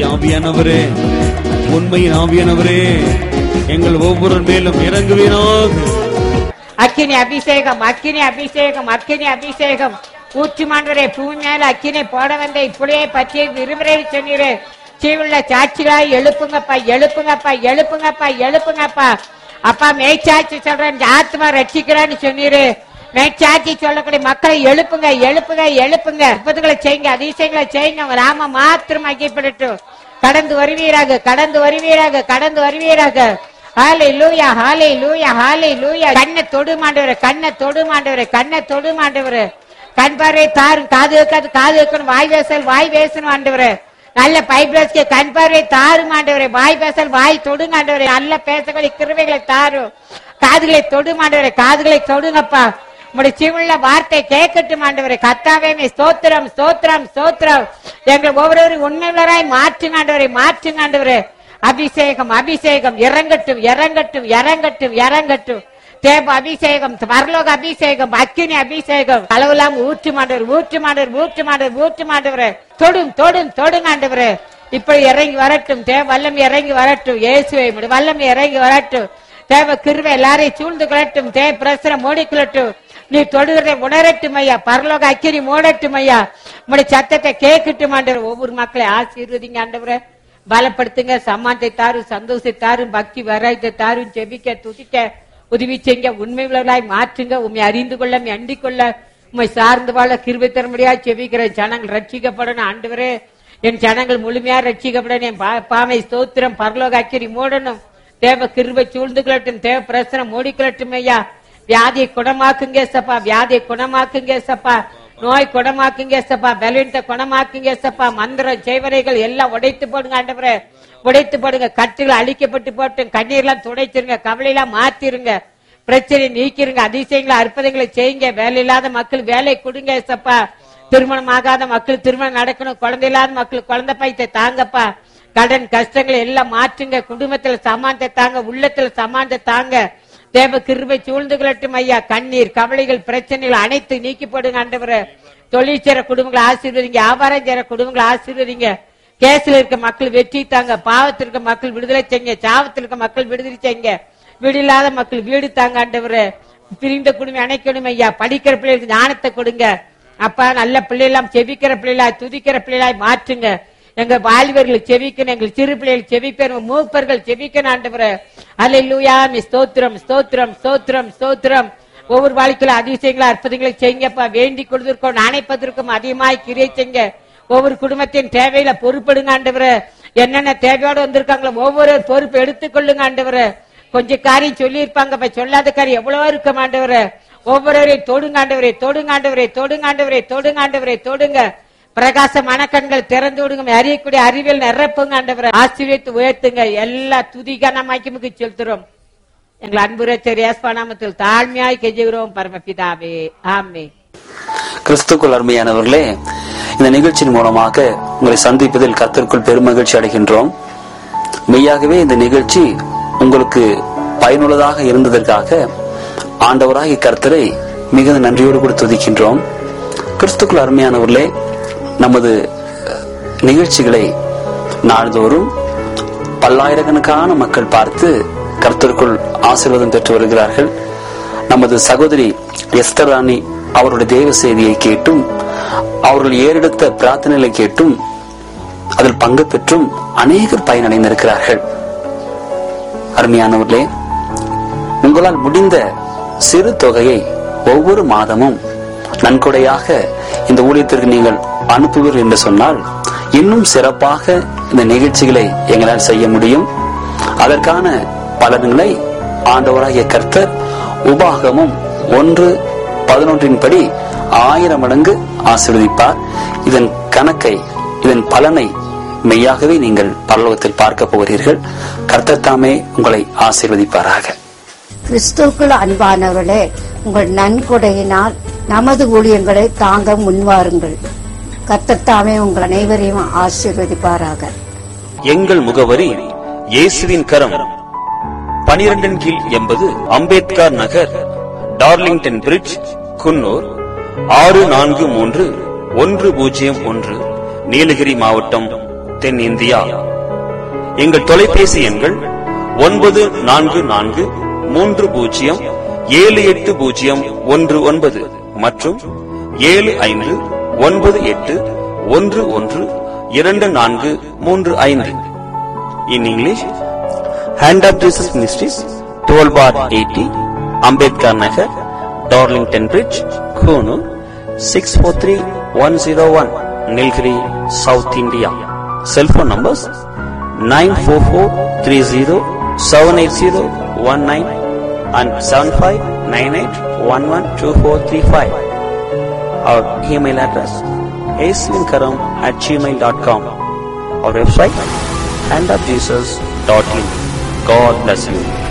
ஆவியானவரே உண்மையின் ஆவியானவரே எங்கள் ஒவ்வொரு மேலும் இறங்குவீராக அக்கினி அபிஷேகம் அக்கினி அபிஷேகம் அக்கினி அபிஷேகம் ஊற்றுமாண்டவரே பூமி மேல அக்கினி போட வந்த இப்படியே பற்றி விரும்புகிறே சொன்னீரே சீவுள்ள சாட்சிகளாய் எழுப்புங்கப்பா எழுப்புங்கப்பா எழுப்புங்கப்பா எழுப்புங்கப்பா அப்பா மேய்ச்சாட்சி சொல்றேன் இந்த ஆத்மா ரட்சிக்கிறான்னு சொன்னீரு மேய்ச்சாட்சி சொல்லக்கூடிய மக்களை எழுப்புங்க எழுப்புங்க எழுப்புங்க அற்புதங்களை செய்யுங்க அதிசயங்களை செய்யுங்க உங்க நாம மாத்திரம் ஐக்கியப்படட்டும் கடந்து வருவீராக கடந்து வருவீராக கடந்து வருவீராக ஹாலே லூயா ஹாலே லூயா ஹாலே லூயா கண்ணை தொடு மாண்டவரே கண்ணை தொடு மாண்டவரே கண்ணை தொடு மாண்டவரே கண் பார்வை தாரு காது வைக்காது காது வைக்கணும் வாய் பேசல் வாய் பேசணும் ஆண்டவரே நல்ல பைப்ரஸ்க்கு கண் பார்வை தாரு மாண்டவரே வாய் பேசல் வாய் தொடுங்க ஆண்டவரே நல்ல பேசக்கூடிய கிருவைகளை தாரு காதுகளை தொடு மாண்டவரே காதுகளை தொடுங்கப்பா உங்களுடைய சிவுள்ள வார்த்தை கேட்கட்டும் ஆண்டவரே கத்தாவே நீ ஸ்தோத்திரம் ஸ்தோத்திரம் ஸ்தோத்திரம் எங்கள் ஒவ்வொருவரும் உண்மையுள்ளராய் மாற்றுங்க ஆண்டவரே மாற்றுங்க ஆண்டவரே அபிஷேகம் அபிஷேகம் இறங்கட்டும் இறங்கட்டும் இறங்கட்டும் இறங்கட்டும் தேவ அபிஷேகம் பரலோக அபிஷேகம் அக்கினி அபிஷேகம் அளவுலாம் ஊற்று மாண்டவர் ஊற்று மாண்டவர் ஊற்று மாண்டவர் ஊற்று மாண்டவர் தொடும் தொடும் தொடுங்க ஆண்டவர் இப்படி இறங்கி வரட்டும் தேவ வல்லம் இறங்கி வரட்டும் இயேசுவை முடி வல்லம் இறங்கி வரட்டும் தேவ கிருவை எல்லாரையும் சூழ்ந்து கொள்ளட்டும் தேவ பிரசரம் மூடிக்கொள்ளட்டும் நீ தொடுகிறதை உணரட்டும் ஐயா பரலோக அக்கினி மூடட்டும் ஐயா உங்களுடைய சத்தத்தை கேட்கட்டும் ஆண்டவர் ஒவ்வொரு மக்களை ஆசீர்வதிங்க ஆண்டவரே பலப்படுத்துங்க சம்மானத்தை தாரும் சந்தோஷத்தை தாரும் பக்தி வராயத்தை தாரும் ஜெபிக்க துதிக்க உதவி செய்ய உண்மை உள்ளவர்களாய் மாற்றுங்க உண்மை அறிந்து கொள்ள உம்மை அண்டிக் கொள்ள உண்மை சார்ந்து வாழ கிருபை தரும்படியா ஜெபிக்கிற ஜனங்கள் ரட்சிக்கப்படணும் ஆண்டவரே என் ஜனங்கள் முழுமையா ரட்சிக்கப்படணும் என் பா- பாவை ஸ்தோத்திரம் பரலோக அக்கிரி மூடணும் தேவ கிருபை சூழ்ந்து கொள்ளட்டும் தேவ பிரசனம் மூடிக்கொள்ளட்டும் ஐயா வியாதியை குணமாக்குங்க சப்பா வியாதியை குணமாக்குங்க சப்பா நோய் குணமாக்குங்க சப்பா பலவீனத்தை குணமாக்குங்க சப்பா மந்திரம் செய்வரைகள் எல்லாம் உடைத்து போடுங்க ஆண்டவரே உடைத்து போடுங்க கட்டுகள் அழிக்கப்பட்டு போட்டும் கண்ணீர்லாம் துடைச்சிருங்க கவலையெல்லாம் மாத்திருங்க பிரச்சனை நீக்கிருங்க அதிசயங்களை அற்புதங்களை செய்யுங்க வேலை இல்லாத மக்கள் வேலை கொடுங்க சப்பா திருமணம் ஆகாத மக்கள் திருமணம் நடக்கணும் குழந்தை இல்லாத மக்கள் குழந்தை பைத்தை தாங்கப்பா கடன் கஷ்டங்களை எல்லாம் மாற்றுங்க குடும்பத்துல சமானத்தை தாங்க உள்ளத்துல சமானத்தை தாங்க தேவ கிருபை சூழ்ந்து கொள்ளட்டும் ஐயா கண்ணீர் கவலைகள் பிரச்சனைகள் அனைத்து நீக்கி போடுங்க ஆண்டவரே தொழில் செய்ற குடும்பங்களை ஆசீர்வதிங்க வியாபாரம் செய்யற குடும்பங்களை ஆசீர்வதிங்க கேஸ்ல இருக்க மக்கள் வெற்றி தாங்க பாவத்தில் இருக்க மக்கள் விடுதலை செய்யுங்க சாவத்தில் இருக்க மக்கள் விடுதலை செய்யுங்க வீடு இல்லாத மக்கள் வீடு தாங்க ஆண்டவரே பிரிந்த குடும்பம் அணைக்கணும் ஐயா படிக்கிற பிள்ளைகளுக்கு ஞானத்தை கொடுங்க அப்பா நல்ல பிள்ளைகளாம் செபிக்கிற பிள்ளைகளாய் துதிக்கிற பிள்ளைகளாய் மாற்றுங்க எங்க வாலிபர்கள் செவிக்கணும் எங்கள் சிறு பிள்ளைகள் செவிக்கணும் மூப்பர்கள் செவிக்கணும் ஆண்டவரே அல்லேலூயா நீ ஸ்தோத்திரம் ஸ்தோத்திரம் ஸ்தோத்திரம் ஸ்தோத்திரம் ஒவ்வொரு வாழ்க்கையில அதிசயங்களை அற்புதங்களை செய்யுங்கப்பா வேண்டி கொடுத்திருக்கோம் நினைப்பதற்கும் அதிகமாய் கிரியை செய்யுங்க ஒவ்வொரு குடும்பத்தின் தேவையில பொறுப்படுங்க ஆண்டவரே என்னென்ன தேவையோடு வந்திருக்காங்களோ ஒவ்வொரு பொறுப்பு எடுத்துக்கொள்ளுங்க ஆண்டவரே கொஞ்சம் காரியம் சொல்லியிருப்பாங்க இப்ப சொல்லாத காரியம் எவ்வளவோ இருக்க மாண்டவரே ஒவ்வொருவரையும் தொடுங்காண்டவரே தொடுங்காண்டவரே தொடுங்காண்டவரே தொடுங்காண்டவரே தொடுங்க பிரகாசமான கண்கள் திறந்து விடுங்க அறியக்கூடிய அறிவியல் நிரப்புங்க ஆண்டவரை ஆசீர்வித்து உயர்த்துங்க எல்லா துதிகான மாய்க்குமுக்கு செலுத்துறோம் எங்கள் அன்பு ரச்சர் நாமத்தில் தாழ்மையாய் கெஞ்சுகிறோம் பரமபிதாவே ஆமே கிறிஸ்துக்குள் அருமையானவர்களே இந்த நிகழ்ச்சியின் மூலமாக உங்களை சந்திப்பதில் கர்த்தருக்குள் பெருமகிழ்ச்சி அடைகின்றோம் மெய்யாகவே இந்த நிகழ்ச்சி உங்களுக்கு பயனுள்ளதாக இருந்ததற்காக ஆண்டவராகிய கர்த்தரை மிகுந்த நன்றியோடு கூட துதிக்கின்றோம் கிறிஸ்துக்குள் அருமையானவர்களே நமது நிகழ்ச்சிகளை நாள்தோறும் பல்லாயிரக்கணக்கான மக்கள் பார்த்து கர்த்தருக்குள் ஆசீர்வாதம் பெற்று வருகிறார்கள் நமது சகோதரி எஸ்தர் ராணி அவருடைய தேவ செய்தியை கேட்டும் அவர்கள் ஏறெடுத்த பிரார்த்தனைகளை கேட்டும் அதில் பங்கு பெற்றும் அநேகர் பயனடைந்திருக்கிறார்கள் அருமையானவர்களே உங்களால் முடிந்த சிறு தொகையை ஒவ்வொரு மாதமும் நன்கொடையாக இந்த ஊழியத்திற்கு நீங்கள் அனுப்புவீர்கள் என்று சொன்னால் இன்னும் சிறப்பாக இந்த நிகழ்ச்சிகளை எங்களால் செய்ய முடியும் அதற்கான பலன்களை ஆண்டவராகிய கர்த்தர் உபாகமும் ஒன்று பதினொன்றின் படி ஆயிரம் மடங்கு ஆசீர்வதிப்பார் இதன் கணக்கை இதன் பலனை மெய்யாகவே நீங்கள் பரலோகத்தில் பார்க்க போகிறீர்கள் கர்த்தர் தாமே உங்களை ஆசீர்வதிப்பாராக கிறிஸ்துவுக்குள் அன்பானவர்களே உங்கள் நன்கொடையினால் நமது ஊழியங்களை தாங்க முன்வாருங்கள் கத்தத்தாமே உங்கள் அனைவரையும் ஆசீர்வதிப்பாராக எங்கள் முகவரி இயேசுவின் கரம் பனிரெண்டின் கீழ் எண்பது அம்பேத்கர் நகர் டார்லிங்டன் பிரிட்ஜ் குன்னூர் ஆறு நான்கு மூன்று ஒன்று பூஜ்ஜியம் ஒன்று நீலகிரி மாவட்டம் தென்னிந்தியா எங்கள் தொலைபேசி எண்கள் ஒன்பது நான்கு நான்கு மூன்று பூஜ்ஜியம் ஏழு எட்டு பூஜ்ஜியம் ஒன்று ஒன்பது மற்றும் ஏழு ஐந்து ஒன்பது எட்டு ஒன்று ஒன்று இரண்டு நான்கு மூன்று ஐந்து in English hand of Jesus ministries twelve bar eighty Ambedkar Nagar Darlington bridge Coonoor six four three one zero one Nilgiri south India cellphone numbers nine four four three zero seven eight zero one nine and seven five nine eight one one two four three five our email address aslinkaram at gmail.com our website handofjesus.in god bless you